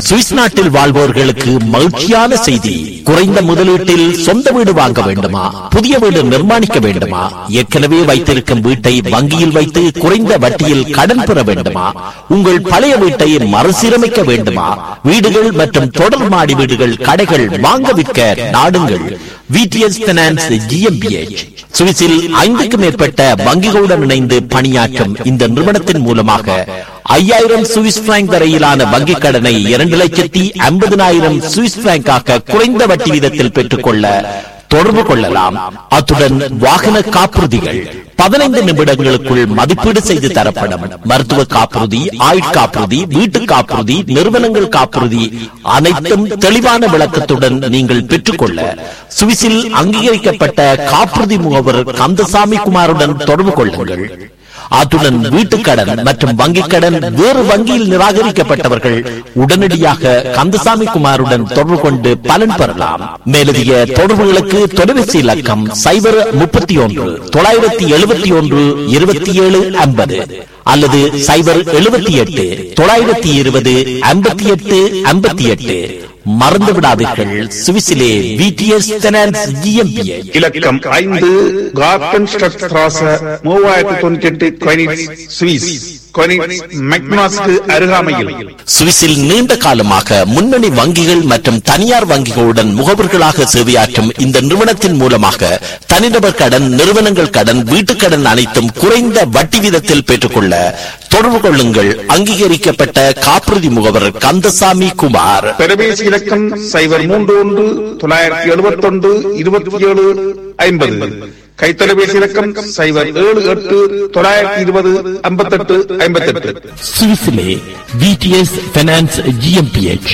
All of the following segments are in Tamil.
சுவிஸ் நாட்டில் வாழ்வோர்களுக்கு மகிழ்ச்சியான செய்தி குறைந்த முதலீட்டில் சொந்த வீடு வாங்க வேண்டுமா புதிய வீடு நிர்மாணிக்க வேண்டுமா ஏற்கனவே வைத்திருக்கும் வீட்டை வங்கியில் வைத்து குறைந்த வட்டியில் கடன் பெற வேண்டுமா உங்கள் பழைய வீட்டை மறுசீரமைக்க வேண்டுமா வீடுகள் மற்றும் தொடர் மாடி வீடுகள் கடைகள் வாங்க விற்க நாடுங்கள் விடிஎஸ் பினான்ஸ் ஜிஎம்பிஎச் சுவிஸில் ஐந்துக்கும் மேற்பட்ட வங்கிகளுடன் இணைந்து பணியாற்றும் இந்த நிறுவனத்தின் மூலமாக ஐயாயிரம் சுவிஸ் பிராங்க் வரையிலான வங்கிக் கடனை இரண்டு லட்சத்தி ஐம்பதினாயிரம் சுவிஸ் பிராங்காக குறைந்த வட்டி வீதத்தில் பெற்றுக்கொள்ள தொடர்பு கொள்ளலாம் அத்துடன் வாகன காப்புறுதிகள் பதினைந்து நிமிடங்களுக்குள் மதிப்பீடு செய்து தரப்படும் மருத்துவ காப்புறுதி ஆயுட்காப்புறுதி வீட்டு காப்புறுதி நிறுவனங்கள் காப்புறுதி அனைத்தும் தெளிவான விளக்கத்துடன் நீங்கள் பெற்றுக்கொள்ள சுவிஸில் அங்கீகரிக்கப்பட்ட காப்புறுதி முகவர் கந்தசாமி குமாருடன் தொடர்பு கொள்ளுங்கள் அத்துடன் வீட்டுக்கடன் மற்றும் வங்கிக் கடன் வேறு வங்கியில் நிராகரிக்கப்பட்டவர்கள் உடனடியாக கந்தசாமி குமாருடன் தொடர்பு கொண்டு பலன் பெறலாம் மேலதிக தொடர்புகளுக்கு தொலைபேசி இலக்கம் சைபர் முப்பத்தி ஒன்று தொள்ளாயிரத்தி எழுபத்தி ஒன்று இருபத்தி ஏழு ஐம்பது அல்லது சைபர் எழுபத்தி எட்டு தொள்ளாயிரத்தி இருபது ஐம்பத்தி எட்டு ஐம்பத்தி எட்டு மறந்து விடாதீர்கள் சுவிசிலே விடிஎஸ் ஃபைனான்ஸ் ஜிஎம்பிஏ இலக்கம் ஐந்து கார்டன் ஸ்ட்ராச மூவாயிரத்தி தொண்ணூத்தி எட்டு கொயினிட்ஸ் சுவிஸ் கொயினிட்ஸ் மெக்னாஸ்க்கு அருகாமையில் சுவிஸில் நீண்ட காலமாக முன்னணி வங்கிகள் மற்றும் தனியார் வங்கிகளுடன் முகவர்களாக சேவையாற்றும் இந்த நிறுவனத்தின் மூலமாக தனிநபர் கடன் நிறுவனங்கள் கடன் வீட்டுக் கடன் அனைத்தும் குறைந்த வட்டி வீதத்தில் பெற்றுக்கொள்ள தொடர்பு கொள்ளுங்கள் அங்கீகரிக்கப்பட்ட காப்புறுதி முகவர் கந்தசாமி குமார் தொலைபேசி இலக்கம் சைபர் மூன்று ஒன்று தொள்ளாயிரத்தி எழுபத்தி ஒன்று இருபத்தி ஏழு ஐம்பது கைத்தொலைபேசி இலக்கம் சைபர் ஏழு எட்டு தொள்ளாயிரத்தி இருபது ஐம்பத்தெட்டு ஐம்பத்தெட்டு சுவிஸிலே விடிஎஸ் ஃபைனான்ஸ் ஜிஎம்பிஎச்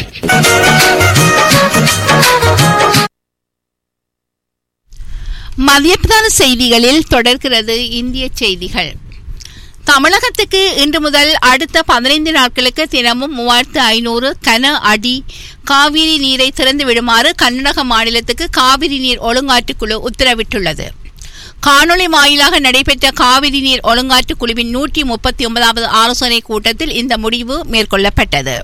மதியப்பிரதான செய்திகளில் தொடர்கிறது இந்திய செய்திகள் தமிழகத்துக்கு இன்று முதல் அடுத்த பதினைந்து நாட்களுக்கு தினமும் மூவாயிரத்து ஐநூறு கன அடி காவிரி நீரை திறந்து விடுமாறு கர்நாடக மாநிலத்துக்கு காவிரி நீர் ஒழுங்காற்றுக்குழு உத்தரவிட்டுள்ளது காணொலி வாயிலாக நடைபெற்ற காவிரி நீர் ஒழுங்காற்று குழுவின் நூற்றி முப்பத்தி ஒன்பதாவது ஆலோசனை கூட்டத்தில் இந்த முடிவு மேற்கொள்ளப்பட்டது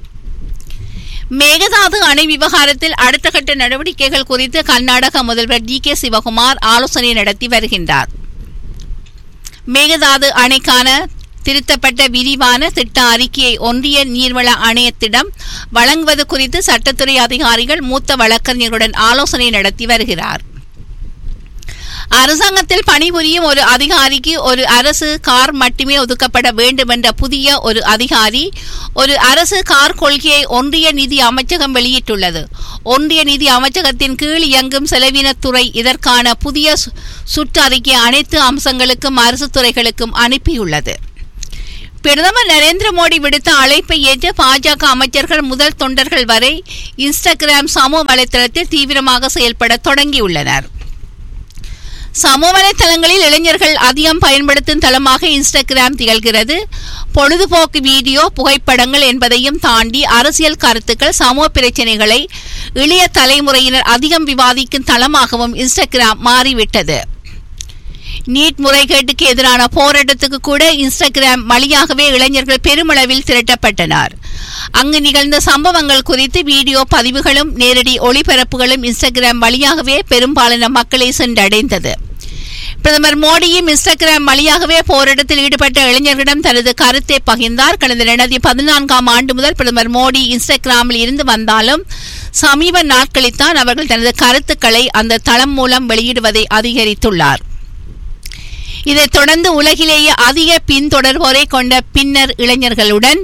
மேகதாது அணை விவகாரத்தில் அடுத்த கட்ட நடவடிக்கைகள் குறித்து கர்நாடக முதல்வர் டி கே சிவகுமார் ஆலோசனை நடத்தி வருகின்றார் மேகதாது அணைக்கான திருத்தப்பட்ட விரிவான திட்ட அறிக்கையை ஒன்றிய நீர்வள ஆணையத்திடம் வழங்குவது குறித்து சட்டத்துறை அதிகாரிகள் மூத்த வழக்கறிஞர்களுடன் ஆலோசனை நடத்தி வருகிறார் அரசாங்கத்தில் பணிபுரியும் ஒரு அதிகாரிக்கு ஒரு அரசு கார் மட்டுமே ஒதுக்கப்பட வேண்டும் என்ற புதிய ஒரு அதிகாரி ஒரு அரசு கார் கொள்கையை ஒன்றிய நிதி அமைச்சகம் வெளியிட்டுள்ளது ஒன்றிய நிதி அமைச்சகத்தின் கீழ் இயங்கும் செலவினத்துறை இதற்கான புதிய சு- சுற்று அறிக்கை அனைத்து அம்சங்களுக்கும் அரசு துறைகளுக்கும் அனுப்பியுள்ளது பிரதமர் நரேந்திர மோடி விடுத்த அழைப்பை ஏற்று பாஜக அமைச்சர்கள் முதல் தொண்டர்கள் வரை இன்ஸ்டாகிராம் சமூக வலைத்தளத்தில் தீவிரமாக செயல்பட தொடங்கியுள்ளனர் சமூக வலைத்தளங்களில் இளைஞர்கள் அதிகம் பயன்படுத்தும் தளமாக இன்ஸ்டாகிராம் திகழ்கிறது பொழுதுபோக்கு வீடியோ புகைப்படங்கள் என்பதையும் தாண்டி அரசியல் கருத்துக்கள் சமூக பிரச்சனைகளை இளைய தலைமுறையினர் அதிகம் விவாதிக்கும் தளமாகவும் இன்ஸ்டாகிராம் மாறிவிட்டது நீட் முறைகேட்டுக்கு எதிரான போராட்டத்துக்கு கூட இன்ஸ்டாகிராம் வழியாகவே இளைஞர்கள் பெருமளவில் திரட்டப்பட்டனர் அங்கு நிகழ்ந்த சம்பவங்கள் குறித்து வீடியோ பதிவுகளும் நேரடி ஒளிபரப்புகளும் இன்ஸ்டாகிராம் வழியாகவே பெரும்பாலான மக்களை சென்றடைந்தது பிரதமர் மோடியும் இன்ஸ்டாகிராம் வழியாகவே போராட்டத்தில் ஈடுபட்ட இளைஞர்களிடம் தனது கருத்தை பகிர்ந்தார் கடந்த இரண்டாயிரத்தி பதினான்காம் ஆண்டு முதல் பிரதமர் மோடி இன்ஸ்டாகிராமில் இருந்து வந்தாலும் சமீப நாட்களில்தான் அவர்கள் தனது கருத்துக்களை அந்த தளம் மூலம் வெளியிடுவதை அதிகரித்துள்ளார் இதைத் தொடர்ந்து உலகிலேயே அதிக பின்தொடர்வோரை கொண்ட பின்னர் இளைஞர்களுடன்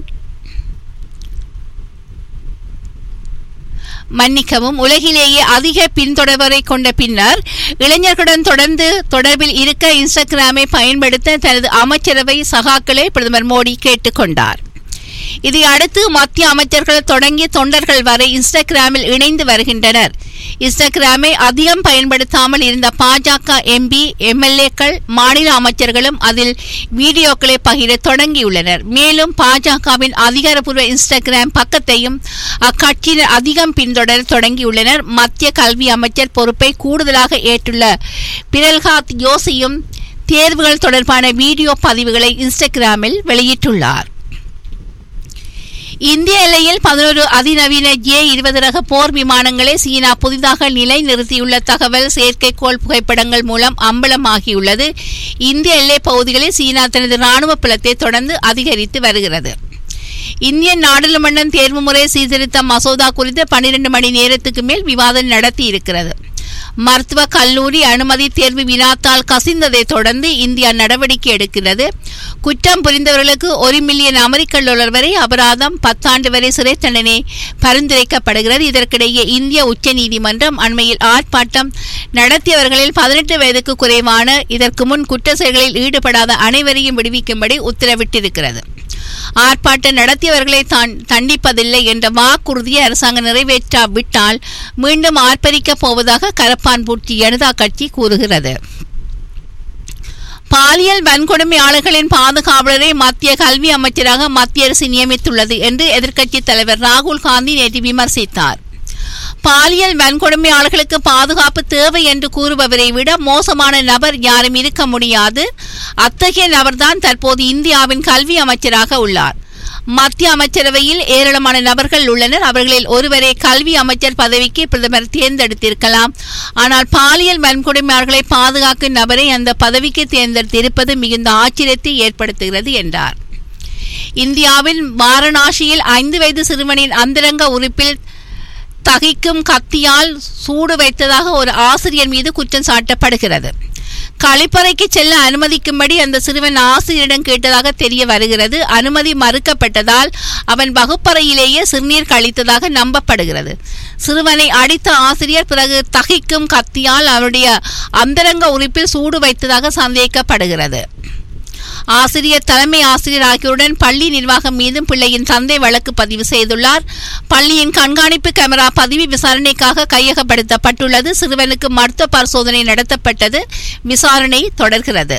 மன்னிக்கவும் உலகிலேயே அதிக பின்தொடர்வரை கொண்ட பின்னர் இளைஞர்களுடன் தொடர்ந்து தொடர்பில் இருக்க இன்ஸ்டாகிராமை பயன்படுத்த தனது அமைச்சரவை சகாக்களை பிரதமர் மோடி கேட்டுக்கொண்டார் இதை அடுத்து மத்திய அமைச்சர்கள் தொடங்கி தொண்டர்கள் வரை இன்ஸ்டாகிராமில் இணைந்து வருகின்றனர் இன்ஸ்டாகிராமை அதிகம் பயன்படுத்தாமல் இருந்த பாஜக எம்பி எம்எல்ஏக்கள் மாநில அமைச்சர்களும் அதில் வீடியோக்களை பகிர தொடங்கியுள்ளனர் மேலும் பாஜகவின் அதிகாரப்பூர்வ இன்ஸ்டாகிராம் பக்கத்தையும் அக்கட்சியினர் அதிகம் பின்தொடர தொடங்கியுள்ளனர் மத்திய கல்வி அமைச்சர் பொறுப்பை கூடுதலாக ஏற்றுள்ள பிரல்ஹாத் யோசியும் தேர்வுகள் தொடர்பான வீடியோ பதிவுகளை இன்ஸ்டாகிராமில் வெளியிட்டுள்ளார் இந்திய எல்லையில் பதினோரு அதிநவீன ஜே இருபது ரக போர் விமானங்களை சீனா புதிதாக நிலை நிறுத்தியுள்ள தகவல் செயற்கைக்கோள் புகைப்படங்கள் மூலம் அம்பலமாகியுள்ளது இந்திய எல்லைப் பகுதிகளில் சீனா தனது ராணுவ பலத்தை தொடர்ந்து அதிகரித்து வருகிறது இந்திய நாடாளுமன்றம் தேர்வு முறை சீர்திருத்த மசோதா குறித்து பன்னிரண்டு மணி நேரத்துக்கு மேல் விவாதம் நடத்தி இருக்கிறது மருத்துவ கல்லூரி அனுமதி தேர்வு வினாத்தால் கசிந்ததை தொடர்ந்து இந்தியா நடவடிக்கை எடுக்கிறது குற்றம் புரிந்தவர்களுக்கு ஒரு மில்லியன் அமெரிக்க டாலர் வரை அபராதம் பத்தாண்டு வரை சிறை தண்டனை பரிந்துரைக்கப்படுகிறது இதற்கிடையே இந்திய உச்சநீதிமன்றம் அண்மையில் ஆர்ப்பாட்டம் நடத்தியவர்களில் பதினெட்டு வயதுக்கு குறைவான இதற்கு முன் குற்ற செயல்களில் ஈடுபடாத அனைவரையும் விடுவிக்கும்படி உத்தரவிட்டிருக்கிறது ஆர்ப்பாட்டம் நடத்தியவர்களை தண்டிப்பதில்லை என்ற வாக்குறுதியை அரசாங்கம் நிறைவேற்றாவிட்டால் மீண்டும் ஆர்ப்பரிக்கப் போவதாக கரப்பான்பூர்த்தி ஜனதா கட்சி கூறுகிறது பாலியல் வன்கொடுமையாளர்களின் பாதுகாவலரை மத்திய கல்வி அமைச்சராக மத்திய அரசு நியமித்துள்ளது என்று எதிர்க்கட்சித் தலைவர் ராகுல் காந்தி நேற்று விமர்சித்தார் பாலியல் வன்கொடுமையாளர்களுக்கு பாதுகாப்பு தேவை என்று கூறுபவரை விட மோசமான நபர் யாரும் இருக்க முடியாது அத்தகைய நபர்தான் தற்போது இந்தியாவின் கல்வி அமைச்சராக உள்ளார் மத்திய அமைச்சரவையில் ஏராளமான நபர்கள் உள்ளனர் அவர்களில் ஒருவரை கல்வி அமைச்சர் பதவிக்கு பிரதமர் தேர்ந்தெடுத்திருக்கலாம் ஆனால் பாலியல் வன்கொடுமையாளர்களை பாதுகாக்கும் நபரை அந்த பதவிக்கு தேர்ந்தெடுத்திருப்பது மிகுந்த ஆச்சரியத்தை ஏற்படுத்துகிறது என்றார் இந்தியாவின் வாரணாசியில் ஐந்து வயது சிறுவனின் அந்தரங்க உறுப்பில் தகிக்கும் கத்தியால் சூடு வைத்ததாக ஒரு ஆசிரியர் மீது குற்றம் சாட்டப்படுகிறது கழிப்பறைக்கு செல்ல அனுமதிக்கும்படி அந்த சிறுவன் ஆசிரியரிடம் கேட்டதாக தெரிய வருகிறது அனுமதி மறுக்கப்பட்டதால் அவன் வகுப்பறையிலேயே சிறுநீர் கழித்ததாக நம்பப்படுகிறது சிறுவனை அடித்த ஆசிரியர் பிறகு தகிக்கும் கத்தியால் அவருடைய அந்தரங்க உறுப்பில் சூடு வைத்ததாக சந்தேகிக்கப்படுகிறது ஆசிரியர் தலைமை ஆசிரியர் ஆகியோருடன் பள்ளி நிர்வாகம் மீதும் பிள்ளையின் தந்தை வழக்கு பதிவு செய்துள்ளார் பள்ளியின் கண்காணிப்பு கேமரா பதிவு விசாரணைக்காக கையகப்படுத்தப்பட்டுள்ளது சிறுவனுக்கு மருத்துவ பரிசோதனை நடத்தப்பட்டது விசாரணை தொடர்கிறது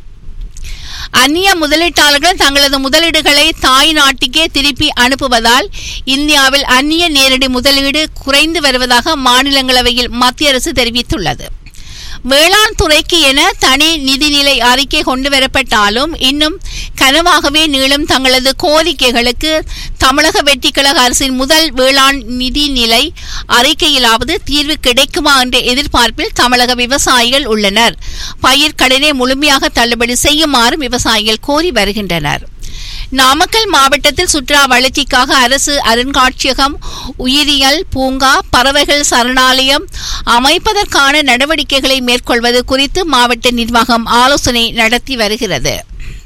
அந்நிய முதலீட்டாளர்கள் தங்களது முதலீடுகளை தாய் நாட்டுக்கே திருப்பி அனுப்புவதால் இந்தியாவில் அந்நிய நேரடி முதலீடு குறைந்து வருவதாக மாநிலங்களவையில் மத்திய அரசு தெரிவித்துள்ளது வேளாண் துறைக்கு என தனி நிதிநிலை அறிக்கை கொண்டு வரப்பட்டாலும் இன்னும் கனவாகவே நீளும் தங்களது கோரிக்கைகளுக்கு தமிழக வெற்றிக்கழக அரசின் முதல் வேளாண் நிதிநிலை அறிக்கையிலாவது தீர்வு கிடைக்குமா என்ற எதிர்பார்ப்பில் தமிழக விவசாயிகள் உள்ளனர் பயிர்க்கடனை முழுமையாக தள்ளுபடி செய்யுமாறும் விவசாயிகள் கோரி வருகின்றனர் நாமக்கல் மாவட்டத்தில் சுற்றுலா வளர்ச்சிக்காக அரசு அருங்காட்சியகம் உயிரியல் பூங்கா பறவைகள் சரணாலயம் அமைப்பதற்கான நடவடிக்கைகளை மேற்கொள்வது குறித்து மாவட்ட நிர்வாகம் ஆலோசனை நடத்தி வருகிறது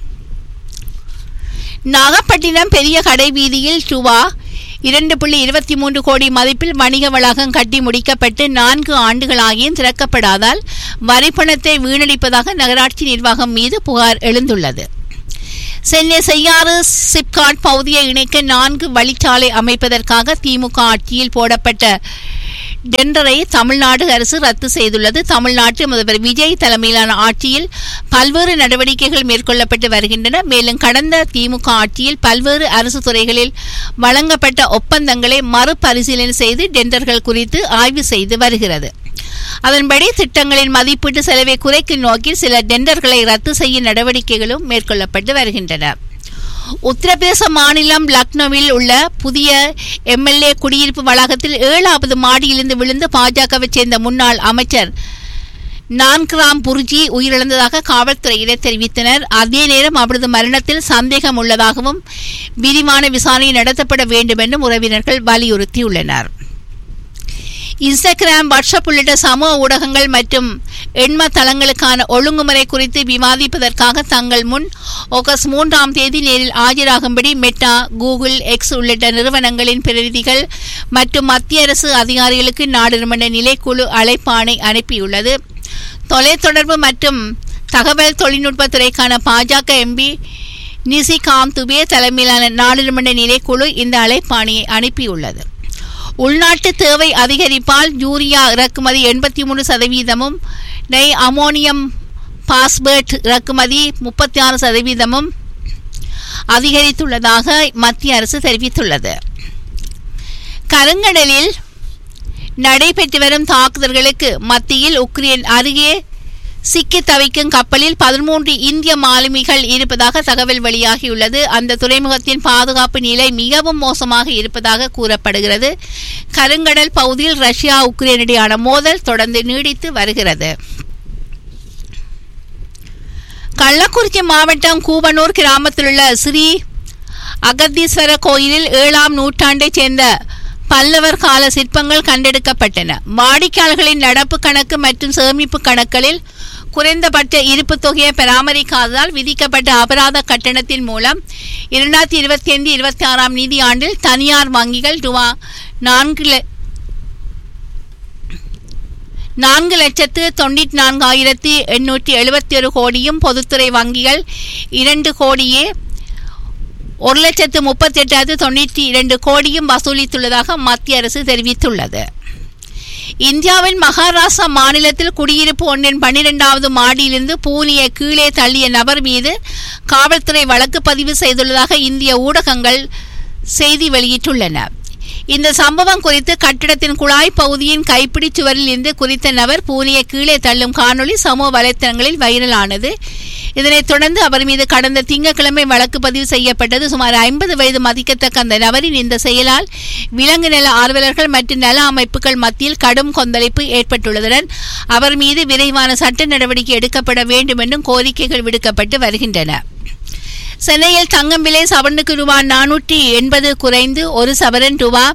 நாகப்பட்டினம் பெரிய கடை வீதியில் சுவா இரண்டு புள்ளி இருபத்தி மூன்று கோடி மதிப்பில் வணிக வளாகம் கட்டி முடிக்கப்பட்டு நான்கு ஆண்டுகளாகியும் திறக்கப்படாதால் வரிப்பணத்தை வீணடிப்பதாக நகராட்சி நிர்வாகம் மீது புகார் எழுந்துள்ளது சென்னை செய்யாறு சிப்காட் பகுதியை இணைக்க நான்கு வழிச்சாலை அமைப்பதற்காக திமுக ஆட்சியில் போடப்பட்ட டெண்டரை தமிழ்நாடு அரசு ரத்து செய்துள்ளது தமிழ்நாட்டு முதல்வர் விஜய் தலைமையிலான ஆட்சியில் பல்வேறு நடவடிக்கைகள் மேற்கொள்ளப்பட்டு வருகின்றன மேலும் கடந்த திமுக ஆட்சியில் பல்வேறு அரசு துறைகளில் வழங்கப்பட்ட ஒப்பந்தங்களை மறுபரிசீலனை செய்து டெண்டர்கள் குறித்து ஆய்வு செய்து வருகிறது அதன்படி திட்டங்களின் மதிப்பீட்டு செலவை குறைக்கும் நோக்கில் சில டெண்டர்களை ரத்து செய்யும் நடவடிக்கைகளும் மேற்கொள்ளப்பட்டு வருகின்றன உத்தரப்பிரதேச மாநிலம் லக்னோவில் உள்ள புதிய எம்எல்ஏ குடியிருப்பு வளாகத்தில் ஏழாவது மாடியிலிருந்து விழுந்து பாஜகவை சேர்ந்த முன்னாள் அமைச்சர் நான்கிராம் புர்ஜி உயிரிழந்ததாக காவல்துறையினர் தெரிவித்தனர் அதே நேரம் அவரது மரணத்தில் சந்தேகம் உள்ளதாகவும் விரிவான விசாரணை நடத்தப்பட வேண்டும் என்றும் உறவினர்கள் வலியுறுத்தியுள்ளனர் இன்ஸ்டாகிராம் வாட்ஸ்அப் உள்ளிட்ட சமூக ஊடகங்கள் மற்றும் எண்ம தளங்களுக்கான ஒழுங்குமுறை குறித்து விவாதிப்பதற்காக தங்கள் முன் ஆகஸ்ட் மூன்றாம் தேதி நேரில் ஆஜராகும்படி மெட்டா கூகுள் எக்ஸ் உள்ளிட்ட நிறுவனங்களின் பிரதிநிதிகள் மற்றும் மத்திய அரசு அதிகாரிகளுக்கு நாடாளுமன்ற நிலைக்குழு அழைப்பாணை அனுப்பியுள்ளது தொலைத்தொடர்பு மற்றும் தகவல் தொழில்நுட்பத்துறைக்கான பாஜக எம்பி நிசிகாம் துபே தலைமையிலான நாடாளுமன்ற நிலைக்குழு இந்த அழைப்பாணியை அனுப்பியுள்ளது உள்நாட்டு தேவை அதிகரிப்பால் யூரியா இறக்குமதி எண்பத்தி மூணு சதவீதமும் டை அமோனியம் பாஸ்பேட் இறக்குமதி முப்பத்தி ஆறு சதவீதமும் அதிகரித்துள்ளதாக மத்திய அரசு தெரிவித்துள்ளது கருங்கடலில் நடைபெற்று வரும் தாக்குதல்களுக்கு மத்தியில் உக்ரைன் அருகே சிக்கி தவிக்கும் கப்பலில் பதிமூன்று இந்திய மாலுமிகள் இருப்பதாக தகவல் வெளியாகியுள்ளது அந்த துறைமுகத்தின் பாதுகாப்பு நிலை மிகவும் மோசமாக இருப்பதாக கூறப்படுகிறது கருங்கடல் பகுதியில் ரஷ்யா உக்ரைன் இடையான மோதல் தொடர்ந்து நீடித்து வருகிறது கள்ளக்குறிச்சி மாவட்டம் கூவனூர் கிராமத்தில் உள்ள ஸ்ரீ அகத்தீஸ்வர கோயிலில் ஏழாம் நூற்றாண்டைச் சேர்ந்த பல்லவர் கால சிற்பங்கள் கண்டெடுக்கப்பட்டன வாடிக்கையாளர்களின் நடப்பு கணக்கு மற்றும் சேமிப்பு கணக்குகளில் குறைந்தபட்ச இருப்பு தொகையை பராமரிக்காததால் விதிக்கப்பட்ட அபராத கட்டணத்தின் மூலம் இரண்டாயிரத்தி இருபத்தி ஐந்து இருபத்தி ஆறாம் நிதியாண்டில் தனியார் வங்கிகள் ரூபா நான்கு ல- நான்கு லட்சத்து தொண்ணூற்றி நான்காயிரத்தி எண்ணூற்றி எழுபத்தி ஒரு கோடியும் பொதுத்துறை வங்கிகள் இரண்டு கோடியே ஒரு லட்சத்து முப்பத்தி எட்டாயிரத்து தொண்ணூற்றி இரண்டு கோடியும் வசூலித்துள்ளதாக மத்திய அரசு தெரிவித்துள்ளது இந்தியாவின் மகாராஷ்டிரா மாநிலத்தில் குடியிருப்பு ஒன்றின் பன்னிரெண்டாவது மாடியிலிருந்து பூனியை கீழே தள்ளிய நபர் மீது காவல்துறை வழக்கு பதிவு செய்துள்ளதாக இந்திய ஊடகங்கள் செய்தி வெளியிட்டுள்ளன இந்த சம்பவம் குறித்து கட்டிடத்தின் குழாய் பகுதியின் கைப்பிடி சுவரில் இருந்து குறித்த நபர் பூனியை கீழே தள்ளும் காணொளி சமூக வலைத்தளங்களில் வைரலானது இதனைத் தொடர்ந்து அவர் மீது கடந்த திங்கட்கிழமை வழக்கு பதிவு செய்யப்பட்டது சுமார் ஐம்பது வயது மதிக்கத்தக்க அந்த நபரின் இந்த செயலால் விலங்கு நல ஆர்வலர்கள் மற்றும் நல அமைப்புகள் மத்தியில் கடும் கொந்தளிப்பு ஏற்பட்டுள்ளதுடன் அவர் மீது விரைவான சட்ட நடவடிக்கை எடுக்கப்பட வேண்டும் என்றும் கோரிக்கைகள் விடுக்கப்பட்டு வருகின்றன சென்னையில் தங்கம் விலை சவரனுக்கு ரூபாய் நானூற்றி எண்பது குறைந்து ஒரு சவரன் ரூபாய்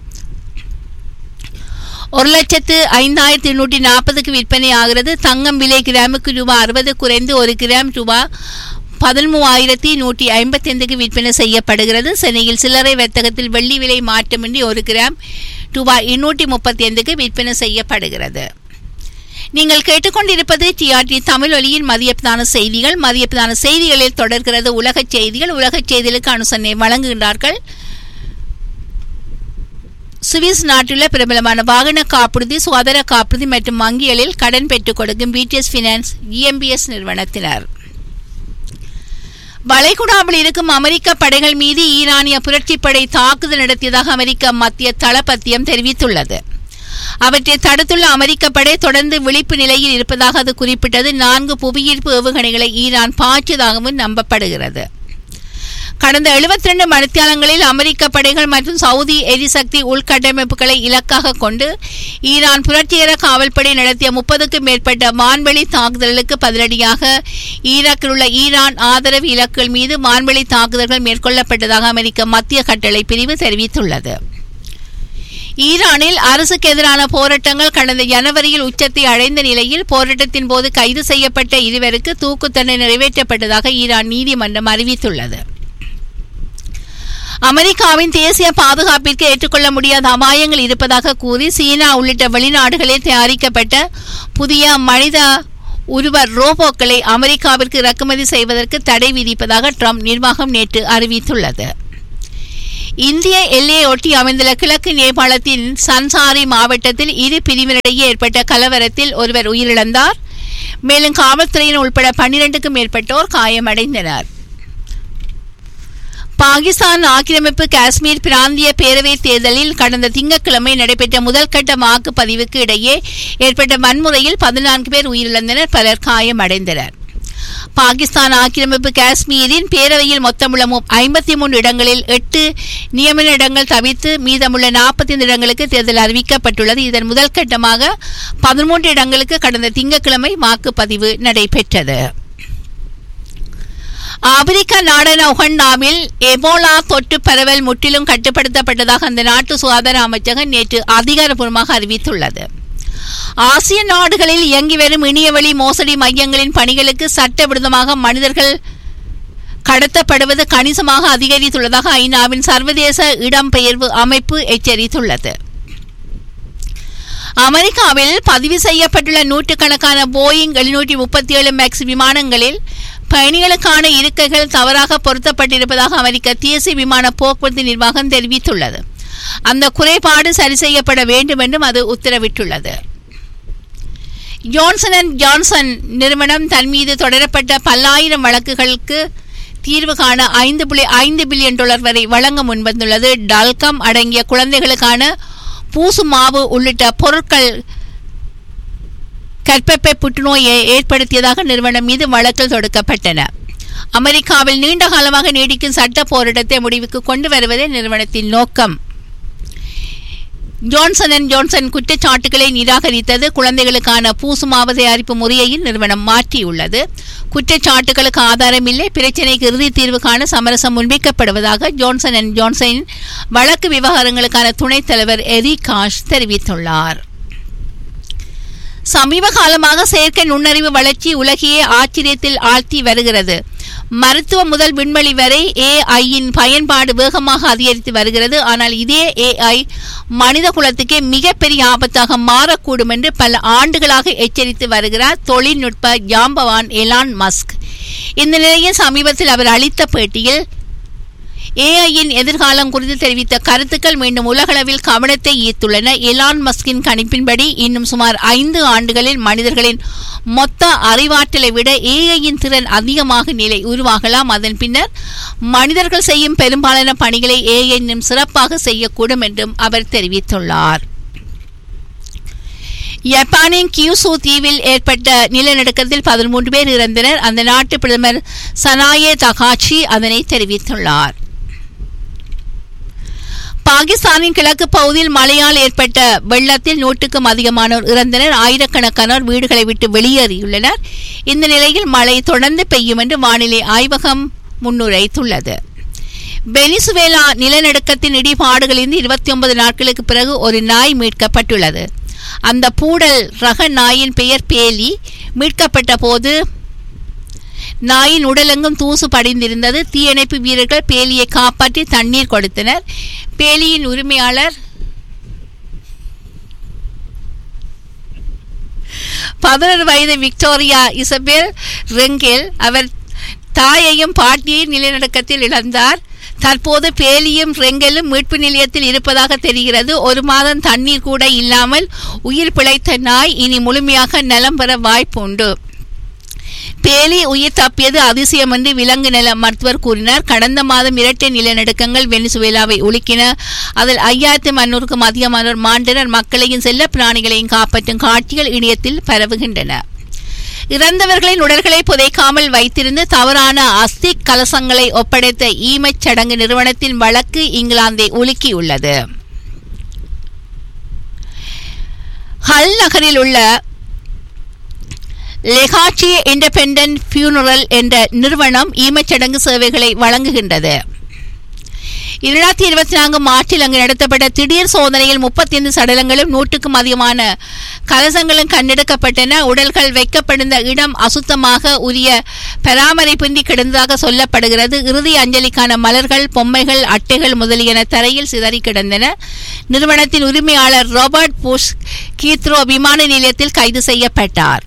ஒரு லட்சத்து ஐந்தாயிரத்தி எண்ணூற்றி நாற்பதுக்கு விற்பனை ஆகிறது தங்கம் விலை கிராமுக்கு ரூபாய் அறுபது குறைந்து ஒரு கிராம் ரூபாய் பதிமூவாயிரத்தி நூற்றி ஐம்பத்தி ஐந்துக்கு விற்பனை செய்யப்படுகிறது சென்னையில் சில்லறை வர்த்தகத்தில் வெள்ளி விலை மாற்றமின்றி ஒரு கிராம் ரூபாய் எண்ணூற்றி முப்பத்தி ஐந்துக்கு விற்பனை செய்யப்படுகிறது நீங்கள் கேட்டுக்கொண்டிருப்பது டிஆர்டி தமிழ் ஒலியின் மதியப்பிதான செய்திகள் மதியப்பிதான செய்திகளில் தொடர்கிறது உலகச் செய்திகள் உலகச் செய்திகளுக்கு அனுசரணை வழங்குகின்றார்கள் சுவிஸ் நாட்டுள்ள பிரபலமான வாகன காப்புறுதி சுகாதார காப்புறுதி மற்றும் வங்கிகளில் கடன் பெற்றுக் கொடுக்கும் பிடிஎஸ் பினான்ஸ் இஎம்பிஎஸ் நிறுவனத்தினர் வளைகுடாவில் இருக்கும் அமெரிக்க படைகள் மீது ஈரானிய புரட்சிப்படை தாக்குதல் நடத்தியதாக அமெரிக்க மத்திய தளபத்தியம் தெரிவித்துள்ளது அவற்றை தடுத்துள்ள அமெரிக்க படை தொடர்ந்து விழிப்பு நிலையில் இருப்பதாக அது குறிப்பிட்டது நான்கு புவியீர்ப்பு ஏவுகணைகளை ஈரான் பாய்ச்சதாகவும் நம்பப்படுகிறது கடந்த 72 மணித்தியாலங்களில் அமெரிக்க படைகள் மற்றும் சவுதி எரிசக்தி உள்கட்டமைப்புகளை இலக்காக கொண்டு ஈரான் புரட்சிகர காவல்படை நடத்திய முப்பதுக்கும் மேற்பட்ட வான்வெளி தாக்குதலுக்கு பதிலடியாக ஈராக்கில் உள்ள ஈரான் ஆதரவு இலக்குகள் மீது வான்வெளி தாக்குதல்கள் மேற்கொள்ளப்பட்டதாக அமெரிக்க மத்திய கட்டளை பிரிவு தெரிவித்துள்ளது ஈரானில் அரசுக்கு எதிரான போராட்டங்கள் கடந்த ஜனவரியில் உச்சத்தை அடைந்த நிலையில் போராட்டத்தின் போது கைது செய்யப்பட்ட இருவருக்கு தூக்கு தண்டனை நிறைவேற்றப்பட்டதாக ஈரான் நீதிமன்றம் அறிவித்துள்ளது அமெரிக்காவின் தேசிய பாதுகாப்பிற்கு ஏற்றுக்கொள்ள முடியாத அபாயங்கள் இருப்பதாக கூறி சீனா உள்ளிட்ட வெளிநாடுகளில் தயாரிக்கப்பட்ட புதிய மனித உருவ ரோபோக்களை அமெரிக்காவிற்கு இறக்குமதி செய்வதற்கு தடை விதிப்பதாக ட்ரம்ப் நிர்வாகம் நேற்று அறிவித்துள்ளது இந்திய எல்லையை ஒட்டி அமைந்துள்ள கிழக்கு நேபாளத்தின் சன்சாரி மாவட்டத்தில் இரு பிரிவினரிடையே ஏற்பட்ட கலவரத்தில் ஒருவர் உயிரிழந்தார் மேலும் காவல்துறையினர் உட்பட பன்னிரண்டுக்கும் மேற்பட்டோர் காயமடைந்தனர் பாகிஸ்தான் ஆக்கிரமிப்பு காஷ்மீர் பிராந்திய பேரவைத் தேர்தலில் கடந்த திங்கட்கிழமை நடைபெற்ற முதல்கட்ட வாக்குப்பதிவுக்கு இடையே ஏற்பட்ட வன்முறையில் பதினான்கு பேர் உயிரிழந்தனர் பலர் காயமடைந்தனர் பாகிஸ்தான் ஆக்கிரமிப்பு காஷ்மீரின் பேரவையில் மொத்தமுள்ள ஐம்பத்தி மூன்று இடங்களில் எட்டு நியமன இடங்கள் தவிர்த்து மீதமுள்ள நாற்பத்தைந்து இடங்களுக்கு தேர்தல் அறிவிக்கப்பட்டுள்ளது இதன் முதல் கட்டமாக பதிமூன்று இடங்களுக்கு கடந்த திங்கட்கிழமை வாக்குப்பதிவு நடைபெற்றது ஆப்பிரிக்க நாடான உகண்டாவில் எபோலா தொற்று பரவல் முற்றிலும் கட்டுப்படுத்தப்பட்டதாக அந்த நாட்டு சுகாதார அமைச்சகம் நேற்று அதிகாரப்பூர்வமாக அறிவித்துள்ளது ஆசிய நாடுகளில் இயங்கி வரும் இணையவழி மோசடி மையங்களின் பணிகளுக்கு சட்டவிரோதமாக மனிதர்கள் கடத்தப்படுவது கணிசமாக அதிகரித்துள்ளதாக ஐநாவின் சர்வதேச இடம்பெயர்வு அமைப்பு எச்சரித்துள்ளது அமெரிக்காவில் பதிவு செய்யப்பட்டுள்ள நூற்றுக்கணக்கான போயிங் எழுநூற்றி முப்பத்தி ஏழு மேக்ஸ் விமானங்களில் பயணிகளுக்கான இருக்கைகள் தவறாக பொருத்தப்பட்டிருப்பதாக அமெரிக்க தேசிய விமான போக்குவரத்து நிர்வாகம் தெரிவித்துள்ளது அந்த குறைபாடு சரி செய்யப்பட வேண்டும் என்றும் அது உத்தரவிட்டுள்ளது ஜான்சன் அண்ட் ஜான்சன் நிறுவனம் தன் மீது தொடரப்பட்ட பல்லாயிரம் வழக்குகளுக்கு தீர்வு காண ஐந்து புள்ளி ஐந்து பில்லியன் டாலர் வரை வழங்க முன்வந்துள்ளது டால்கம் அடங்கிய குழந்தைகளுக்கான பூசு மாவு உள்ளிட்ட பொருட்கள் கற்பப்பை புற்றுநோயை ஏற்படுத்தியதாக நிறுவனம் மீது வழக்கில் தொடுக்கப்பட்டன அமெரிக்காவில் நீண்ட காலமாக நீடிக்கும் சட்ட போராட்டத்தை முடிவுக்கு கொண்டு வருவதே நிறுவனத்தின் நோக்கம் ஜான்சன் அண்ட் ஜான்சன் குற்றச்சாட்டுகளை நிராகரித்தது குழந்தைகளுக்கான பூசுமாவு தயாரிப்பு முறையையும் நிறுவனம் மாற்றியுள்ளது குற்றச்சாட்டுகளுக்கு ஆதாரமில்லை பிரச்சினைக்கு இறுதி தீர்வு காண சமரசம் முன்வைக்கப்படுவதாக ஜான்சன் அண்ட் ஜான்சன் வழக்கு விவகாரங்களுக்கான துணைத் தலைவர் எரி காஷ் தெரிவித்துள்ளார் சமீப காலமாக செயற்கை நுண்ணறிவு வளர்ச்சி உலகையே ஆச்சரியத்தில் ஆழ்த்தி வருகிறது மருத்துவ முதல் விண்வெளி வரை ஏஐயின் பயன்பாடு வேகமாக அதிகரித்து வருகிறது ஆனால் இதே ஏஐ மனித குலத்துக்கே மிகப்பெரிய ஆபத்தாக மாறக்கூடும் என்று பல ஆண்டுகளாக எச்சரித்து வருகிறார் தொழில்நுட்ப ஜாம்பவான் எலான் மஸ்க் இந்த நிலையில் சமீபத்தில் அவர் அளித்த பேட்டியில் ஏஐயின் எதிர்காலம் குறித்து தெரிவித்த கருத்துக்கள் மீண்டும் உலகளவில் கவனத்தை ஈர்த்துள்ளன எலான் மஸ்கின் கணிப்பின்படி இன்னும் சுமார் ஐந்து ஆண்டுகளில் மனிதர்களின் மொத்த அறிவாற்றலை விட ஏஐயின் திறன் அதிகமாக நிலை உருவாகலாம் அதன் பின்னர் மனிதர்கள் செய்யும் பெரும்பாலான பணிகளை ஏஐ இன்னும் சிறப்பாக செய்யக்கூடும் என்றும் அவர் தெரிவித்துள்ளார் ஜப்பானின் கியூசு தீவில் ஏற்பட்ட நிலநடுக்கத்தில் பதிமூன்று பேர் இறந்தனர் அந்த நாட்டு பிரதமர் சனாயே தகாச்சி அதனை தெரிவித்துள்ளார் பாகிஸ்தானின் கிழக்கு பகுதியில் மழையால் ஏற்பட்ட வெள்ளத்தில் நூற்றுக்கும் அதிகமானோர் இறந்தனர் ஆயிரக்கணக்கானோர் வீடுகளை விட்டு வெளியேறியுள்ளனர் இந்த நிலையில் மழை தொடர்ந்து பெய்யும் என்று வானிலை ஆய்வகம் முன்னுரைத்துள்ளது வெனிசுவேலா நிலநடுக்கத்தின் இடிபாடுகளிலிருந்து இருபத்தி ஒன்பது நாட்களுக்கு பிறகு ஒரு நாய் மீட்கப்பட்டுள்ளது அந்த பூடல் ரக நாயின் பெயர் பேலி மீட்கப்பட்ட போது நாயின் உடலெங்கும் தூசு படிந்திருந்தது தீயணைப்பு வீரர்கள் பேலியை காப்பாற்றி தண்ணீர் கொடுத்தனர் பேலியின் உரிமையாளர் பதினொரு வயது விக்டோரியா இசபெல் ரெங்கேல் அவர் தாயையும் பாட்டியையும் நிலநடுக்கத்தில் இழந்தார் தற்போது பேலியும் ரெங்கலும் மீட்பு நிலையத்தில் இருப்பதாக தெரிகிறது ஒரு மாதம் தண்ணீர் கூட இல்லாமல் உயிர் பிழைத்த நாய் இனி முழுமையாக நலம் பெற வாய்ப்பு உண்டு பேலி உயிர் தப்பியது அதிசயம் என்று விலங்கு நல மருத்துவர் கூறினார் கடந்த மாதம் இரட்டை நிலநடுக்கங்கள் வெனிசுவேலாவை ஒழுக்கின அதில் ஐயாயிரத்தி மன்னூறுக்கும் அதிகமானோர் மாண்டனர் மக்களையும் செல்ல பிராணிகளையும் காப்பாற்றும் காட்சிகள் இணையத்தில் பரவுகின்றன இறந்தவர்களின் உடல்களை புதைக்காமல் வைத்திருந்து தவறான அஸ்தி கலசங்களை ஒப்படைத்த ஈமச் சடங்கு நிறுவனத்தின் வழக்கு இங்கிலாந்தை உலுக்கியுள்ளது ஹல் நகரில் உள்ள லெகாச்சி இண்டிபெண்டன்ட் ஃபியூனரல் என்ற நிறுவனம் ஈமச்சடங்கு சேவைகளை வழங்குகின்றது இரண்டாயிரத்தி இருபத்தி நான்கு மார்ச்சில் அங்கு நடத்தப்பட்ட திடீர் சோதனையில் முப்பத்தி ஐந்து சடலங்களும் நூற்றுக்கும் அதிகமான கலசங்களும் கண்டெடுக்கப்பட்டன உடல்கள் வைக்கப்பட்டிருந்த இடம் அசுத்தமாக உரிய பராமரிப்பின்றி கிடந்ததாக சொல்லப்படுகிறது இறுதி அஞ்சலிக்கான மலர்கள் பொம்மைகள் அட்டைகள் முதலியன தரையில் சிதறி கிடந்தன நிறுவனத்தின் உரிமையாளர் ராபர்ட் புஷ் கீத்ரோ விமான நிலையத்தில் கைது செய்யப்பட்டார்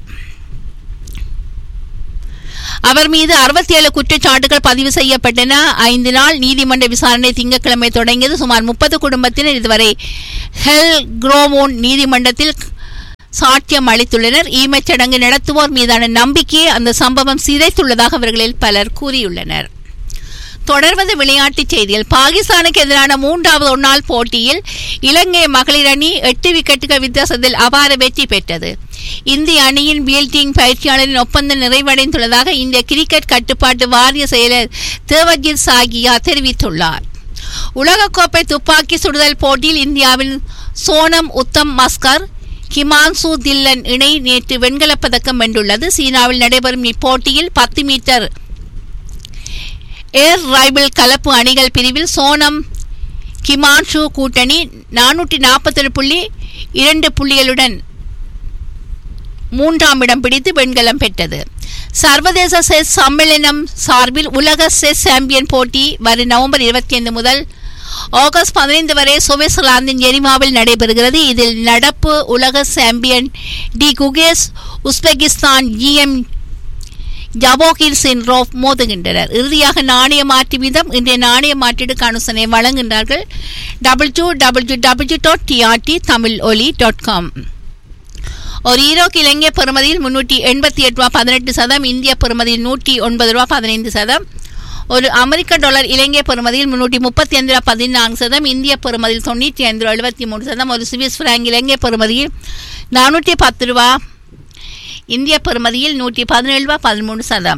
அவர் மீது அறுபத்தி ஏழு குற்றச்சாட்டுகள் பதிவு செய்யப்பட்டன ஐந்து நாள் நீதிமன்ற விசாரணை திங்கட்கிழமை தொடங்கியது சுமார் முப்பது குடும்பத்தினர் இதுவரை ஹெல் குரோமோன் நீதிமன்றத்தில் சாட்சியம் அளித்துள்ளனர் ஈமச்சடங்கு நடத்துவோர் மீதான நம்பிக்கையை அந்த சம்பவம் சிதைத்துள்ளதாக அவர்களில் பலர் கூறியுள்ளனர் தொடர்வது விளையாட்டுச் செய்திகள் பாகிஸ்தானுக்கு எதிரான மூன்றாவது ஒருநாள் போட்டியில் இலங்கை மகளிர் அணி எட்டு விக்கெட்டுகள் வித்தியாசத்தில் அபார வெற்றி பெற்றது இந்திய அணியின் பீல்டிங் பயிற்சியாளரின் ஒப்பந்தம் நிறைவடைந்துள்ளதாக இந்திய கிரிக்கெட் கட்டுப்பாட்டு வாரிய செயலர் தேவஜித் சாகியா தெரிவித்துள்ளார் உலகக்கோப்பை துப்பாக்கி சுடுதல் போட்டியில் இந்தியாவின் சோனம் உத்தம் மஸ்கர் கிமான்சு தில்லன் இணை நேற்று வெண்கலப் பதக்கம் வென்றுள்ளது சீனாவில் நடைபெறும் இப்போட்டியில் பத்து மீட்டர் ஏர் ரைபிள் கலப்பு அணிகள் பிரிவில் சோனம் கிமான்ஷு கூட்டணி நானூற்றி நாற்பத்தொரு புள்ளி இரண்டு புள்ளிகளுடன் மூன்றாம் இடம் பிடித்து வெண்கலம் பெற்றது சர்வதேச செஸ் சம்மேளனம் சார்பில் உலக செஸ் சாம்பியன் போட்டி வரும் நவம்பர் இருபத்தி ஐந்து முதல் ஆகஸ்ட் பதினைந்து வரை சுவிட்சர்லாந்தின் ஜெனிவாவில் நடைபெறுகிறது இதில் நடப்பு உலக champion D Gukesh Uzbekistan GM Javokhir Sindarov மோதுகின்றனர் இறுதியாக நாணய மாற்று வீதம் இன்றைய நாணய மாற்றீடு கணுசனை வழங்குகின்றார்கள் double two double two double two dot TRT Tamil Oli dot com ஒரு ஈரோக்கு இலங்கை பெறுமதியில் முன்னூற்றி எண்பத்தி எட்டு ரூபா பதினெட்டு சதம் இந்திய பெறுமதியில் நூற்றி ஒன்பது ரூபா பதினைந்து சதம் ஒரு அமெரிக்க டாலர் இலங்கை பெறுமதியில் முன்னூற்றி முப்பத்தி ஐந்து ரூபா பதினான்கு சதம் இந்திய பெறுமதியில் தொண்ணூற்றி ஐந்து ரூபா எழுபத்தி மூணு சதம் ஒரு சுவிஸ் பிராங்க் இலங்கை பெறுமதியில் நானூற்றி பத்து ரூபா இந்திய பெறுமதியில் நூற்றி பதினேழு ரூபாய் பதிமூணு சதம்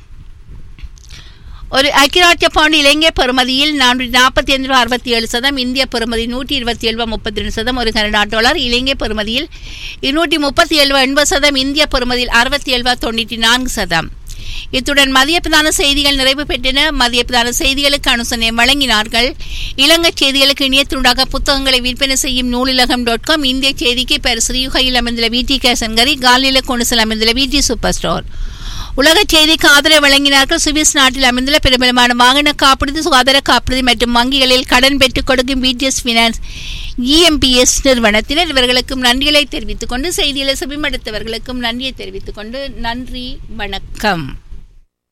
ஒரு ஐக்கியராட்சிய பவுண்ட் இலங்கை பெறுமதியில் நானூற்றி நாற்பத்தி ஐந்து ரூபா அறுபத்தி ஏழு சதம் இந்திய பெறுமதி நூற்றி இருபத்தி ஏழு ரூபா முப்பத்தி ரெண்டு சதம் ஒரு கனடா டாலர் இலங்கை பெறுமதியில் இருநூற்றி முப்பத்தி ஏழு ரூபா எண்பது சதம் இந்திய பெறுமதியில் அறுபத்தி ஏழு ரூபா தொண்ணூற்றி நான்கு சதம் இத்துடன் மதிய பிரதான செய்திகள் நிறைவு பெற்றன மதிய பிரதான செய்திகளுக்கு அனுசரணை வழங்கினார்கள் இலங்கை செய்திகளுக்கு இணையத்தினூடாக புத்தகங்களை விற்பனை செய்யும் நூலிலகம் டாட் காம் இந்திய செய்திக்கு பெயர் ஸ்ரீயுகையில் அமைந்துள்ள விடி கேசன்கரி காலில கொண்டுசல் அமைந்துள்ள விடி சூப்பர் ஸ்டோர் உலக செய்திக்கு ஆதரவு வழங்கினார்கள் சுவிஸ் நாட்டில் அமைந்துள்ள பிரபலமான வாகன காப்பீடு சுகாதார காப்பீடு மற்றும் வங்கிகளில் கடன் பெற்றுக் கொடுக்கும் பிடிஎஸ் பினான்ஸ் இஎம்பிஎஸ் நிறுவனத்தினர் இவர்களுக்கும் நன்றிகளை தெரிவித்துக் கொண்டு செய்திகளை செவிமடுத்தவர்களுக்கும் நன்றியை தெரிவித்துக் கொண்டு நன்றி வணக்கம்